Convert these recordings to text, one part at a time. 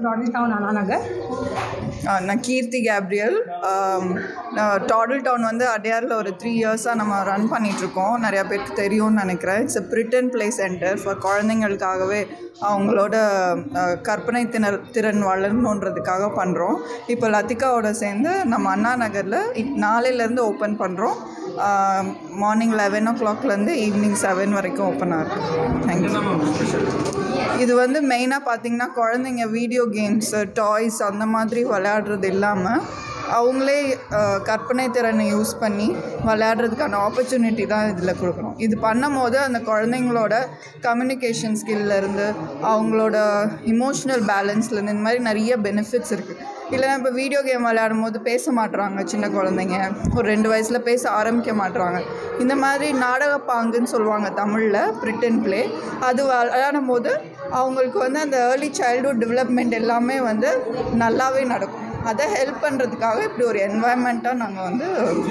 டாடல் down அண்ணா நகர் ஆ, நான் கீர்த்தி Gabriel ஆம், நான் டாடல் டவுன் வந்து அடையாரில் ஒரு த்ரீ இயர்ஸாக நம்ம ரன் பண்ணிகிட்ருக்கோம் நிறையா பேருக்கு தெரியும்னு நினைக்கிறேன் it's a Britain play centre for குழந்தைங்களுக்காகவே அவங்களோட ஆ, கற்பனை திணர் திறன் வளரணுன்றதுக்காக பண்ணுறோம் இப்போ லத்திகாவோட சேர்ந்து நம்ம அண்ணா நகரில் நாளையிலேருந்து ஓப்பன் பண்ணுறோம் மார்னிங் லெவன் ஓ கிளாக்லேருந்து ஈவினிங் செவன் வரைக்கும் ஓப்பன் ஆகும் தேங்க்யூ இது வந்து மெயினாக பார்த்தீங்கன்னா குழந்தைங்க வீடியோ கேம்ஸு டாய்ஸ் அந்த மாதிரி விளையாடுறது இல்லாமல் அவங்களே அஹ், கற்பனை திறனை யூஸ் பண்ணி விளையாடுறதுக்கான ஆப்பர்ச்சுனிட்டி தான் இதில் கொடுக்குறோம் இது பண்ணும் போது அந்த குழந்தைங்களோட கம்யூனிகேஷன் ஸ்கில்லேருந்து அவங்களோட இமோஷ்னல் பேலன்ஸ்லேருந்து இந்த மாதிரி நிறைய பெனிஃபிட்ஸ் இருக்குது இல்லைன்னா இப்போ வீடியோ கேம் விளையாடும் போது பேச மாட்றாங்க சின்ன குழந்தைங்க ஒரு ரெண்டு வயசில் பேச ஆரம்பிக்க மாட்றாங்க இந்த மாதிரி நாடக பாங்குன்னு சொல்லுவாங்க தமிழில் பிரிட்டன் ப்ளே அது விளையாடும் போது அவங்களுக்கு வந்து அந்த ஏர்லி சைல்ட்ஹுட் டெவலப்மெண்ட் எல்லாமே வந்து நல்லாவே நடக்கும் அதை ஹெல்ப் பண்ணுறதுக்காக இப்படி ஒரு என்வாயன்மெண்ட்டாக நாங்கள் வந்து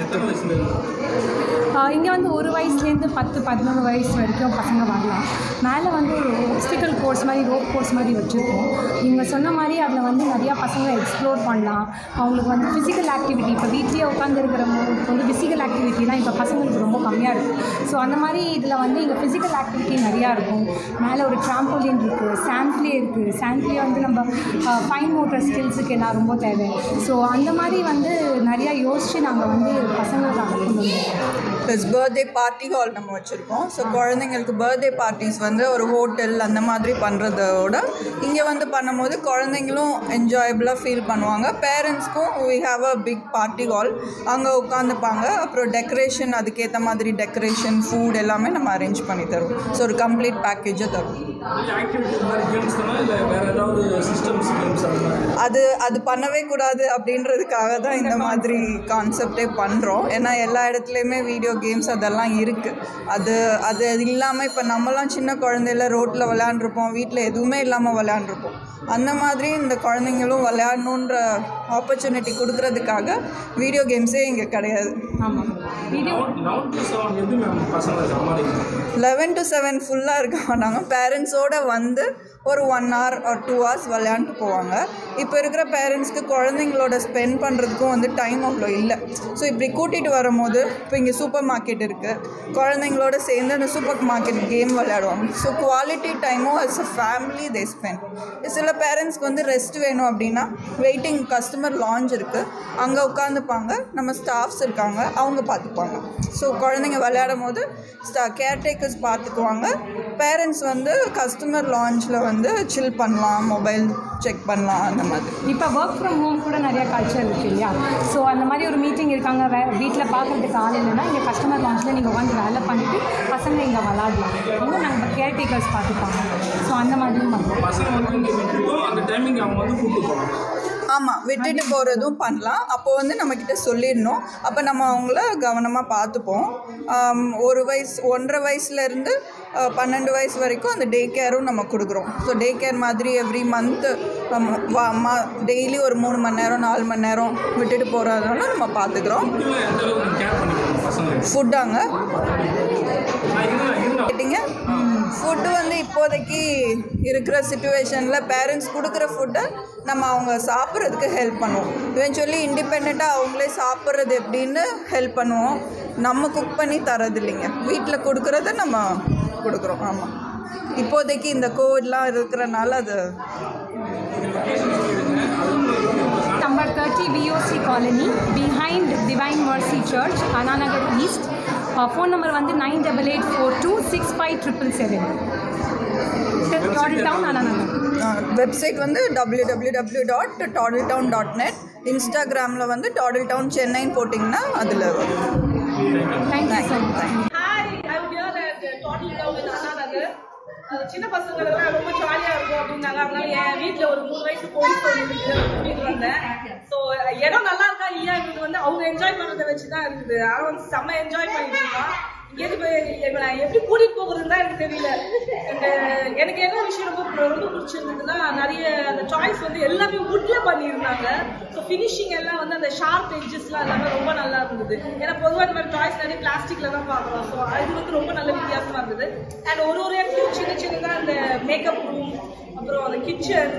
இங்கே வந்து ஒரு வயசுலேருந்து பத்து பதினொன்று வயசு வரைக்கும் பசங்க வரலாம் மேலே வந்து ஒரு ஒப்ஸ்டிக்கல் கோர்ஸ் மாதிரி ரோப் கோர்ஸ் மாதிரி வச்சுருக்கோம் நீங்கள் சொன்ன மாதிரி அதில் வந்து நிறையா பசங்க எக்ஸ்ப்ளோர் பண்ணலாம் அவங்களுக்கு வந்து ஃபிசிக்கல் ஆக்டிவிட்டி இப்போ வீட்லேயே உட்காந்துருக்கிறவங்களுக்கு வந்து ஃபிசிக்கல் ஆக்டிவிட்டிலாம் இப்போ பசங்களுக்கு ரொம்ப கம்மியாக இருக்குது ஸோ அந்த மாதிரி இதில் வந்து இங்கே ஃபிசிக்கல் ஆக்டிவிட்டி நிறையா இருக்கும் மேலே ஒரு ட்ராம்போலின் இருக்குது சாண்ட்லே இருக்குது சாண்ட்லே வந்து நம்ம ஃபைன் மோட்டர் ஸ்கில்ஸுக்கு எல்லாம் ரொம்ப தேவை ஸோ அந்த மாதிரி வந்து நிறையா யோசித்து நாங்கள் வந்து பசங்களுக்காக கொண்டு வந்தோம் ப்ளஸ் பர்த்டே பார்ட்டி ஹால் நம்ம வச்சுருக்கோம் ஸோ குழந்தைங்களுக்கு பர்த்டே பார்ட்டிஸ் வந்து ஒரு ஹோட்டல் அந்த மாதிரி பண்ணுறதோட இங்கே வந்து பண்ணும்போது குழந்தைங்களும் என்ஜாயபிளாக ஃபீல் பண்ணுவாங்க பேரண்ட்ஸ்க்கும் we have a big party hall அங்கே உட்காந்துப்பாங்க அப்புறம் டெக்கரேஷன் அதுக்கேற்ற மாதிரி டெக்கரேஷன் ஃபுட் எல்லாமே நம்ம அரேஞ்ச் பண்ணி தருவோம் ஸோ ஒரு கம்ப்ளீட் பேக்கேஜை தரும் ஆக்டிவிட்டிஸ் மாதிரி கேம்ஸ் தானே இல்லை வேறு ஏதாவது சிஸ்டம்ஸ் கேம்ஸ் அந்த மாதிரி அது அது பண்ணவே கூடாது அப்படின்றதுக்காக தான் இந்த மாதிரி கான்செப்டே பண்ணுறோம் ஏன்னா எல்லா இடத்துலையுமே வீடியோ கேம்ஸ் அதெல்லாம் இருக்குது அது அது இல்லாமல் இப்போ நம்மலாம் சின்ன குழந்தையில ரோட்டில் விளையாண்டுருப்போம் வீட்டில் எதுவுமே இல்லாமல் விளையாண்டுருப்போம் அந்த மாதிரி இந்த குழந்தைங்களும் விளையாடணுன்ற ஆப்பர்ச்சுனிட்டி கொடுக்கறதுக்காக வீடியோ கேம்ஸே இங்கே கிடையாது ஆமாம் வீடியோ லெவன் டு செவன் எப்படி மேம் பசங்களை சமாளிக்கணும் லெவன் டு செவன் ஃபுல்லாக இருக்க மாட்டாங்க பேரண்ட்ஸோடு வந்து ஒரு ஒன் hour ஒரு டூ ஹவர்ஸ் விளையாண்டுட்டு போவாங்க இப்போ இருக்கிற பேரண்ட்ஸ்க்கு குழந்தைங்களோட ஸ்பெண்ட் பண்ணுறதுக்கும் வந்து டைம் அவ்வளோ இல்லை ஸோ இப்படி கூட்டிகிட்டு வரும்போது இப்போ இங்கே சூப்பர் மார்க்கெட் இருக்குது குழந்தைங்களோட சேர்ந்து அந்த சூப்பர் மார்க்கெட் கேம் விளையாடுவாங்க ஸோ குவாலிட்டி டைமும் as a family they spend சில பேரண்ட்ஸ்க்கு வந்து ரெஸ்ட் வேணும் அப்படின்னா வெயிட்டிங் கஸ்டமர் லான்ச் இருக்குது அங்கே உட்காந்துப்பாங்க நம்ம ஸ்டாஃப்ஸ் இருக்காங்க அவங்க பார்த்துப்பாங்க ஸோ குழந்தைங்க விளையாடும் போது ஸ்டா கேர்டேக்கர்ஸ் பார்த்துக்குவாங்க பேரண்ட்ஸ் வந்து கஸ்டமர் லான்ச்சில் வந்து சில் பண்ணலாம் மொபைல் செக் பண்ணலாம் அந்த மாதிரி இப்போ ஒர்க் ஃப்ரம் ஹோம் கூட நிறைய கல்ச்சர் இருக்குது இல்லையா ஸோ அந்த மாதிரி ஒரு மீட்டிங் இருக்காங்க வே வீட்டில் பார்க்குறதுக்கு ஆள் இல்லைன்னா இங்கே கஸ்டமர் லான்ச்சில் நீங்கள் உட்காந்து வேலை பண்ணிவிட்டு பசங்க இங்கே விளாடலாம் வந்து நாங்கள் கேர்டேக்கர்ஸ் பார்த்துப்பாங்க ஸோ அந்த மாதிரியும் பண்ணுறோம் பசங்க வந்து இங்கே விட்டுட்டோ அந்த டைமிங் அவங்க வந்து கூப்பிட்டு போகலாம் ஆமாம் விட்டுட்டு போகிறதும் பண்ணலாம் அப்போ வந்து நம்மக்கிட்ட சொல்லிடணும் அப்போ நம்ம அவங்கள கவனமாக பார்த்துப்போம் ஆம், ஒரு வயசு ஒன்றரை வயசுலேருந்து பன்னெண்டு வயசு வரைக்கும் அந்த டே கேரும் நம்ம கொடுக்குறோம் ஸோ டே கேர் மாதிரி எவ்ரி மந்த்து டெய்லி ஒரு மூணு மணி நேரம் நாலு மணி நேரம் விட்டுட்டு போகிறதுனால நம்ம பார்த்துக்குறோம் ஃபுட்டில் எந்த அளவுக்கு கேர் பண்ணிக்கணும் பசங்களுக்கு ஃபுட்டாங்க நான் இருந்தா இருந்தா கேட்டிங்க ஃபுட்டு வந்து இப்போதைக்கு இருக்கிற சுச்சுவேஷனில் பேரண்ட்ஸ் கொடுக்குற ஃபுட்டை நம்ம அவங்க சாப்பிட்றதுக்கு ஹெல்ப் பண்ணுவோம் இவென்ச்சுவலி இண்டிபெண்ட்டாக அவங்களே சாப்பிட்றது எப்படின்னு ஹெல்ப் பண்ணுவோம் நம்ம குக் பண்ணி தரது இல்லைங்க வீட்டில் கொடுக்குறத நம்ம கொடுக்குறோம் ஆமாம் இப்போதைக்கு இந்த கோவிட்லாம் இருக்கிறனால அது number thirty VOC colony behind divine mercy search Anna Nagar east phone number வந்து nine double eight four two six five triple seven டாடல் down Anna Nagar website வந்து W W W dot டாடல் down dot net இன்ஸ்டாகிராமில் வந்து டாடல் டவுன் சென்னைன்னு போட்டிங்கன்னா அதில் வரும் thank you so much Hi, I'm here at uh, Toddler Town in Anna Nagar. அது சின்ன பசங்களுக்குலாம் ரொம்ப ஜாலியா இருக்கும் அப்படின்னாங்க அதனால என் வீட்ல ஒரு மூணு வயசு பொண்ணு இருக்கு கூட்டிட்டு வந்தேன் ஸோ இடம் நல்லா இருக்கா இல்லையான்றது வந்து அவங்க என்ஜாய் பண்ணதை வச்சு தான் இருக்குது அவன் செம்ம என்ஜாய் பண்ணிட்டு இருக்கான் இங்கேருந்து போய் எங்களை எப்படி கூட்டிட்டு போகிறதுன்னு தான் எனக்கு தெரியல And, uh, எனக்கு என்ன விஷயம் ரொம்ப ரொம்ப பிடிச்சிருந்ததுன்னா நிறைய அந்த சாய்ஸ் வந்து எல்லாமே வுட்ல பண்ணியிருந்தாங்க ஸோ ஃபினிஷிங் எல்லாம் வந்து அந்த ஷார்ப் எட்ஜஸ்லாம் எல்லாமே ரொம்ப நல்லா இருந்தது ஏன்னா பொதுவாக இந்த மாதிரி டாய்ஸ் நிறைய பிளாஸ்டிக்ல தான் பார்க்குறோம் ஸோ அது வந்து ரொம்ப நல்ல வித்தியாசமா இருந்தது அண்ட் ஒரு ஒரு இடத்துலையும் சின்ன சின்னதாக அந்த மேக்கப் ரூம் அப்புறம் அந்த கிச்சன்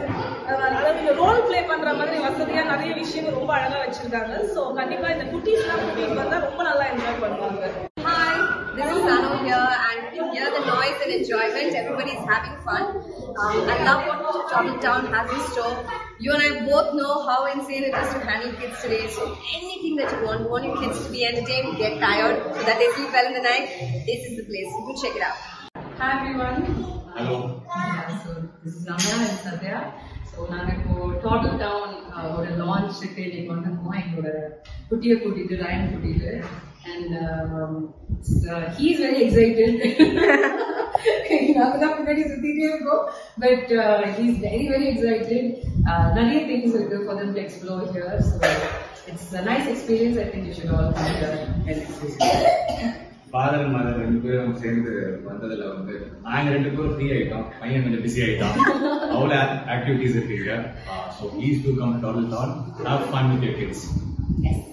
அதாவது ரோல் ப்ளே பண்ற மாதிரி வசதியா நிறைய விஷயங்கள் ரொம்ப அழகா வச்சிருக்காங்க ஸோ கண்டிப்பா இந்த குட்டீஸ்லாம் கூட்டிட்டு வந்தா ரொம்ப நல்லா என்ஜாய் பண்ணுவாங்க Hi, this is Anu here, and you can hear the noise and enjoyment. Everybody's having fun. Um, I love what Travel Town has in store. You and I both know how insane it is to handle kids today. So anything that you want, you want your kids to be entertained, get tired, so that they sleep well in the night. This is the place. You check it out. Hi everyone. Hello. So this is Ramya and Satya. So நாங்கள் இப்போ total down ஒரு லான்ச்சுக்கு இன்னைக்கு வந்திருக்கோம் எங்களோட குட்டியை கூட்டிட்டு Ryan கூட்டிட்டு and he is very excited நாங்கள் தான் முன்னாடி சுற்றிட்டே இருக்கோம் but he is very very excited நிறைய திங்ஸ் இருக்கு for them to explore here so it's nice experience I think you should all experience father mother ரெண்டு பேரும் சேர்ந்து வந்ததுல வந்து நாங்க ரெண்டு பேரும் ஃப்ரீ ஆயிட்டோம் பையன் கொஞ்சம் பிஸி ஆயிட்டான் அவ்வளோ ஆக்டிவிட்டிஸ் இருக்கு so please do come Toddle Toddle have fun with your kids Yes.